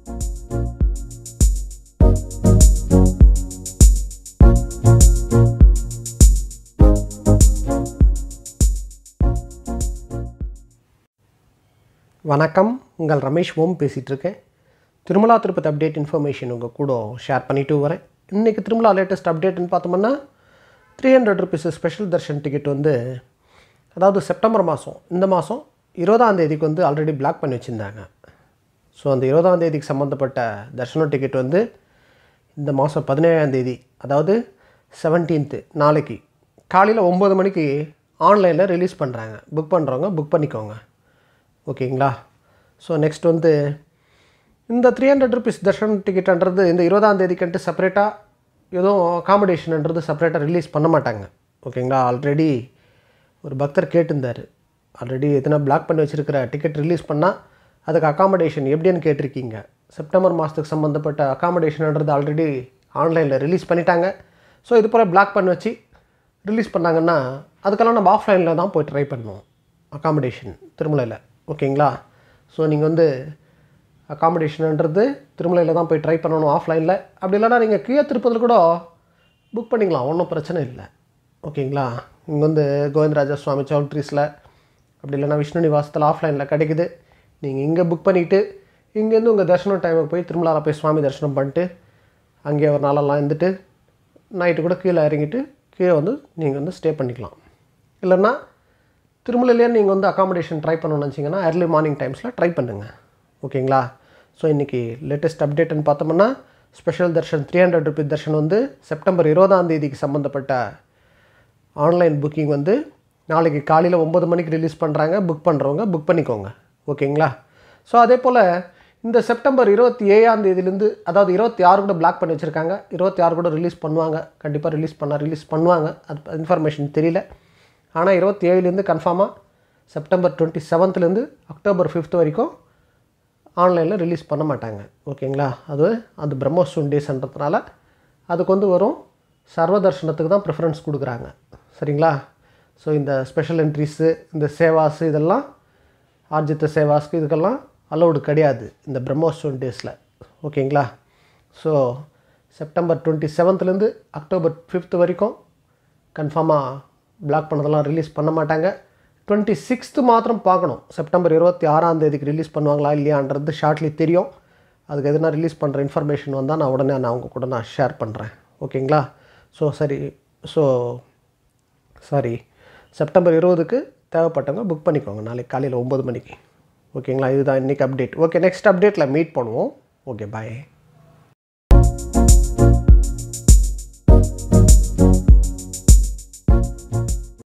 வணக்கம் உங்கள் ரமேஷ் ஓம் பேசிகிட்டு இருக்கேன் திருமலா திருப்பதி அப்டேட் இன்ஃபர்மேஷன் உங்கள் கூட ஷேர் பண்ணிட்டு வரேன் இன்றைக்கி திருமலா லேட்டஸ்ட் அப்டேட்னு பார்த்தோம்னா three hundred rupees special darshan ticket வந்து அதாவது செப்டம்பர் மாதம் இந்த மாதம் இருபதாம் தேதிக்கு வந்து ஆல்ரெடி பிளாக் பண்ணி வச்சுருந்தாங்க ஸோ அந்த இருபதாம் தேதிக்கு சம்மந்தப்பட்ட தர்ஷனம் டிக்கெட் வந்து இந்த மாதம் பதினேழாம் தேதி அதாவது செவன்டீன்த்து நாளைக்கு காலையில் ஒம்பது மணிக்கு ஆன்லைனில் ரிலீஸ் பண்ணுறாங்க புக் பண்ணுறவங்க புக் பண்ணிக்கோங்க ஓகேங்களா ஸோ நெக்ஸ்ட் வந்து இந்த த்ரீ ஹண்ட்ரட் ருபீஸ் தர்ஷன் டிக்கெட்ன்றது இந்த இருபதாம் தேதிக்குன்ட்டு செப்பரேட்டாக எதுவும் அகாமடேஷன்ன்றது செப்பரேட்டாக ரிலீஸ் பண்ண மாட்டாங்க ஓகேங்களா ஆல்ரெடி ஒரு பக்தர் கேட்டிருந்தார் ஆல்ரெடி எத்தனை பிளாக் பண்ணி வச்சுருக்கிற டிக்கெட் ரிலீஸ் பண்ணால் அதுக்கு அகாமடேஷன் எப்படின்னு கேட்டிருக்கீங்க செப்டம்பர் மாதத்துக்கு சம்மந்தப்பட்ட அகாமடேஷன்ன்றது ஆல்ரெடி ஆன்லைனில் ரிலீஸ் பண்ணிட்டாங்க ஸோ இது போல் பிளாக் பண்ணி வச்சு ரிலீஸ் பண்ணாங்கன்னா அதுக்கெல்லாம் நம்ம ஆஃப்லைனில் தான் போய் ட்ரை பண்ணுவோம் அகாமடேஷன் திருமலையில் ஓகேங்களா ஸோ நீங்கள் வந்து அகாமடேஷன்ன்றது திருமலையில் தான் போய் ட்ரை பண்ணணும் ஆஃப்லைனில் அப்படி இல்லைனா நீங்கள் கீழே திருப்பதில் கூட புக் பண்ணிக்கலாம் ஒன்றும் பிரச்சனை இல்லை ஓகேங்களா இங்கே வந்து கோவிந்தராஜா சுவாமி சௌல்ட்ரிஸில் அப்படி இல்லைனா விஷ்ணு நிவாசத்தில் ஆஃப்லைனில் கிடைக்குது நீங்கள் இங்கே புக் பண்ணிவிட்டு இங்கேருந்து உங்கள் தரிசனம் டைமுக்கு போய் திருமலாவில் போய் சுவாமி தரிசனம் பண்ணிட்டு அங்கேயே ஒரு நாளெல்லாம் இருந்துட்டு நைட்டு கூட கீழே இறங்கிட்டு கீழே வந்து நீங்கள் வந்து ஸ்டே பண்ணிக்கலாம் இல்லைன்னா திருமலையிலேயே நீங்கள் வந்து அகாமடேஷன் ட்ரை பண்ணணும்னு நினச்சிங்கன்னா early மார்னிங் டைம்ஸில் ட்ரை பண்ணுங்கள் ஓகேங்களா ஸோ இன்றைக்கி லேட்டஸ்ட் அப்டேட்னு பார்த்தோம்னா special darshan three hundred rupees darshan வந்து செப்டம்பர் இருபதாம் தேதிக்கு சம்மந்தப்பட்ட ஆன்லைன் புக்கிங் வந்து நாளைக்கு காலையில் ஒம்பது மணிக்கு ரிலீஸ் பண்ணுறாங்க புக் பண்ணுறவங்க புக் பண்ணிக்கோங்க ஓகேங்களா ஸோ அதே போல் இந்த செப்டம்பர் இருபத்தி ஏழாம் தேதியிலேருந்து அதாவது இருபத்தி ஆறு கூட பிளாக் பண்ணி வச்சுருக்காங்க இருபத்தி ஆறு கூட ரிலீஸ் பண்ணுவாங்க கண்டிப்பாக ரிலீஸ் பண்ணால் ரிலீஸ் பண்ணுவாங்க அது இன்ஃபர்மேஷன் தெரியல ஆனால் இருபத்தி ஏழுலேருந்து கன்ஃபார்மாக செப்டம்பர் டுவெண்ட்டி செவன்த்லேருந்து அக்டோபர் ஃபிஃப்த் வரைக்கும் ஆன்லைனில் ரிலீஸ் பண்ண மாட்டாங்க ஓகேங்களா அது அது பிரம்மோத்சவம் டேஸ்ன்றதுனால அதுக்கு வந்து வரும் சர்வ தர்ஷனத்துக்கு தான் ப்ரிஃபரன்ஸ் கொடுக்குறாங்க சரிங்களா ஸோ இந்த ஸ்பெஷல் என்ட்ரிஸு இந்த சேவாஸு இதெல்லாம் ஆர்ஜித்த சேவாஸ்க்கு இதுக்கெல்லாம் அலௌடு கிடையாது இந்த பிரம்மோத்சவம் டேஸில் ஓகேங்களா ஸோ செப்டம்பர் டுவெண்ட்டி செவன்த்லேருந்து அக்டோபர் ஃபிஃப்த் வரைக்கும் கன்ஃபார்மாக பிளாக் பண்ணதெல்லாம் ரிலீஸ் பண்ண மாட்டாங்க டுவெண்ட்டி சிக்ஸ்த்து மாத்திரம் பார்க்கணும் செப்டம்பர் இருபத்தி ஆறாம் தேதிக்கு ரிலீஸ் பண்ணுவாங்களா இல்லையான்றது ஷார்ட்லி தெரியும் அதுக்கு எதுனா ரிலீஸ் பண்ணுற இன்ஃபர்மேஷன் வந்தால் நான் உடனே நான் அவங்க கூட நான் ஷேர் பண்ணுறேன் ஓகேங்களா ஸோ சரி ஸோ சாரி செப்டம்பர் இருபதுக்கு தேவைப்பட்டவங்க புக் பண்ணிக்கோங்க நாளைக்கு காலையில் ஒம்பது மணிக்கு ஓகேங்களா இதுதான் இன்றைக்கி அப்டேட் ஓகே நெக்ஸ்ட் அப்டேட்டில் மீட் பண்ணுவோம் ஓகே பாய்